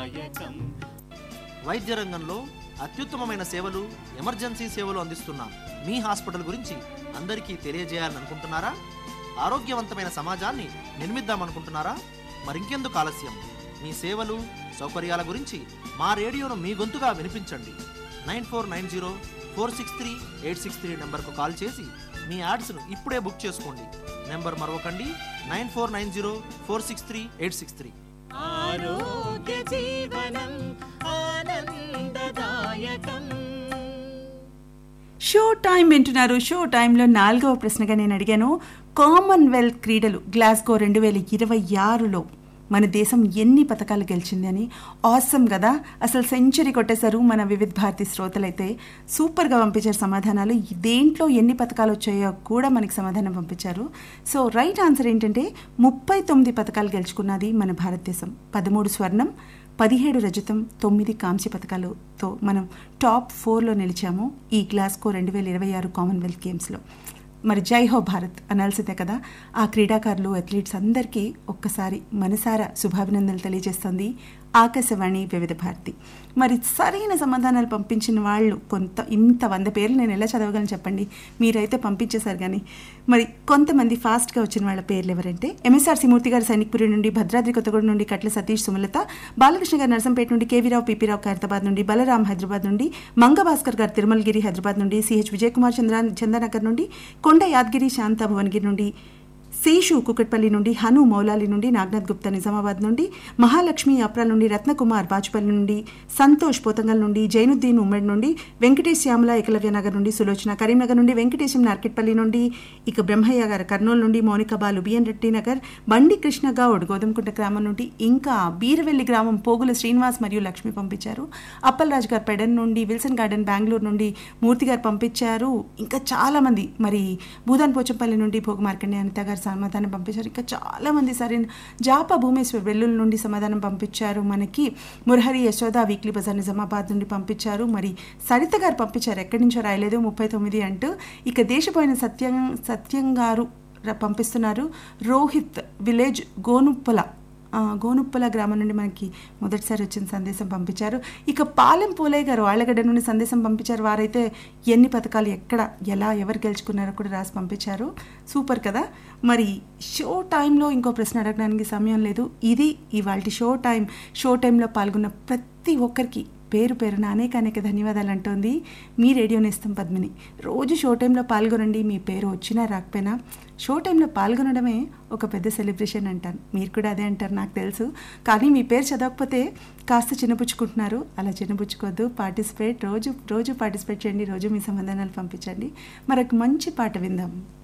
ఆనందదాయకం వైద్య రంగంలో అత్యుత్తమమైన సేవలు ఎమర్జెన్సీ సేవలు అందిస్తున్న మీ హాస్పిటల్ గురించి అందరికీ తెలియజేయాలని అనుకుంటున్నారా ఆరోగ్యవంతమైన సమాజాన్ని నిర్మిద్దామనుకుంటున్నారా మరింకెందుకు ఆలస్యం మీ సేవలు సౌకర్యాల గురించి మా రేడియోను మీ గొంతుగా వినిపించండి nine four nine zero four six three eight six three నెంబర్కు కాల్ చేసి మీ యాడ్స్ను ఇప్పుడే బుక్ చేసుకోండి నెంబర్ మరొకండి nine four nine zero four six three eight six three ఆరోగ్య జీవనం ఆనందదాయకం షో టైం వింటున్నారు షో టైంలో నాలుగవ ప్రశ్నగా నేను అడిగాను కామన్వెల్త్ క్రీడలు గ్లాస్గో రెండు వేల ఇరవై ఆరులో మన దేశం ఎన్ని పథకాలు గెలిచింది అని ఆసమ్ కదా అసలు సెంచరీ కొట్టేశారు మన వివిధ భారతి శ్రోతలైతే సూపర్గా పంపించారు సమాధానాలు ఈ దేంట్లో ఎన్ని పథకాలు వచ్చాయో కూడా మనకి సమాధానం పంపించారు సో రైట్ ఆన్సర్ ఏంటంటే ముప్పై తొమ్మిది పథకాలు గెలుచుకున్నది మన భారతదేశం పదమూడు స్వర్ణం పదిహేడు రజతం తొమ్మిది కాంస్య పథకాలతో మనం టాప్ ఫోర్లో నిలిచాము ఈ గ్లాస్కో రెండు వేల ఇరవై ఆరు కామన్వెల్త్ గేమ్స్లో మరి జై హో భారత్ అనాల్సిందే కదా ఆ క్రీడాకారులు అథ్లీట్స్ అందరికీ ఒక్కసారి మనసారా శుభాభినందనలు తెలియజేస్తుంది ఆకాశవాణి వివిధ భారతి మరి సరైన సమాధానాలు పంపించిన వాళ్ళు కొంత ఇంత వంద పేర్లు నేను ఎలా చదవగలను చెప్పండి మీరైతే పంపించేశారు కానీ మరి కొంతమంది ఫాస్ట్గా వచ్చిన వాళ్ళ పేర్లు ఎవరంటే ఎంఎస్ఆర్ మూర్తి గారు సైనిక్పురి నుండి భద్రాద్రి కొత్తగూడ నుండి కట్ల సతీష్ సుమలత బాలకృష్ణ గారు నర్సంపేట నుండి కేవీరావు పీపీరావు ఖైరతాబాద్ నుండి బలరాం హైదరాబాద్ నుండి మంగభాస్కర్ గారు తిరుమలగిరి హైదరాబాద్ నుండి సిహెచ్ విజయ్ కుమార్ చంద్ర చందనగర్ నుండి కొండ యాదగిరి శాంత భువనగిరి నుండి శేషు కుకట్పల్లి నుండి హను మౌలాలి నుండి నాగనాథ్ గుప్తా నిజామాబాద్ నుండి మహాలక్ష్మి అప్రాల్ నుండి రత్నకుమార్ బాచుపల్లి నుండి సంతోష్ పోతంగల్ నుండి జైనుద్దీన్ ఉమ్మడి నుండి వెంకటేష్ శ్యామల ఏకలవ్య నగర్ నుండి సులోచన కరీంనగర్ నుండి వెంకటేశం నార్కెట్పల్లి నుండి ఇక బ్రహ్మయ్య గారు కర్నూలు నుండి మౌనిక బాలు బిఎన్ రెడ్డి నగర్ బండి కృష్ణ గౌడ్ గోధుమకుంట గ్రామం నుండి ఇంకా బీరవెల్లి గ్రామం పోగుల శ్రీనివాస్ మరియు లక్ష్మి పంపించారు అప్పలరాజు గారు పెడన్ నుండి విల్సన్ గార్డెన్ బెంగళూరు నుండి మూర్తి గారు పంపించారు ఇంకా చాలా మంది మరి భూదాన్ పోచంపల్లి నుండి భోగ మార్కండే అనిత గారు సమాధానం పంపించారు ఇంకా చాలా మంది సరైన జాప భూమేశ్వర్ వెల్లుల్లి నుండి సమాధానం పంపించారు మనకి మురహరి యశోద వీక్లీ బజార్ నిజామాబాద్ నుండి పంపించారు మరి సరిత గారు పంపించారు ఎక్కడి నుంచో రాయలేదు ముప్పై తొమ్మిది అంటూ ఇక దేశపోయిన సత్యం సత్యం గారు ర- పంపిస్తున్నారు రోహిత్ విలేజ్ గోనుప్పల ఆ, గోనుప్పల గ్రామం నుండి మనకి మొదటిసారి వచ్చిన సందేశం పంపించారు ఇక పాలెం పూలయ్య గారు ఆళ్ళగడ్డ నుండి సందేశం పంపించారు వారైతే ఎన్ని పథకాలు ఎక్కడ ఎలా ఎవరు గెలుచుకున్నారో కూడా రాసి పంపించారు సూపర్ కదా మరి షో టైంలో ఇంకో ప్రశ్న అడగడానికి సమయం లేదు ఇది ఇవాళ షో టైం షో టైంలో పాల్గొన్న ప్రతి ఒక్కరికి పేరు పేరున అనేక అనేక ధన్యవాదాలు అంటోంది మీ రేడియో నేస్తం పద్మిని రోజు షో టైంలో పాల్గొనండి మీ పేరు వచ్చినా రాకపోయినా షో టైంలో పాల్గొనడమే ఒక పెద్ద సెలబ్రేషన్ అంటాను మీరు కూడా అదే అంటారు నాకు తెలుసు కానీ మీ పేరు చదవకపోతే కాస్త చిన్నపుచ్చుకుంటున్నారు అలా చిన్నపుచ్చుకోవద్దు పార్టిసిపేట్ రోజు రోజు పార్టిసిపేట్ చేయండి రోజు మీ సమాధానాలు పంపించండి మరొక మంచి పాట విందాం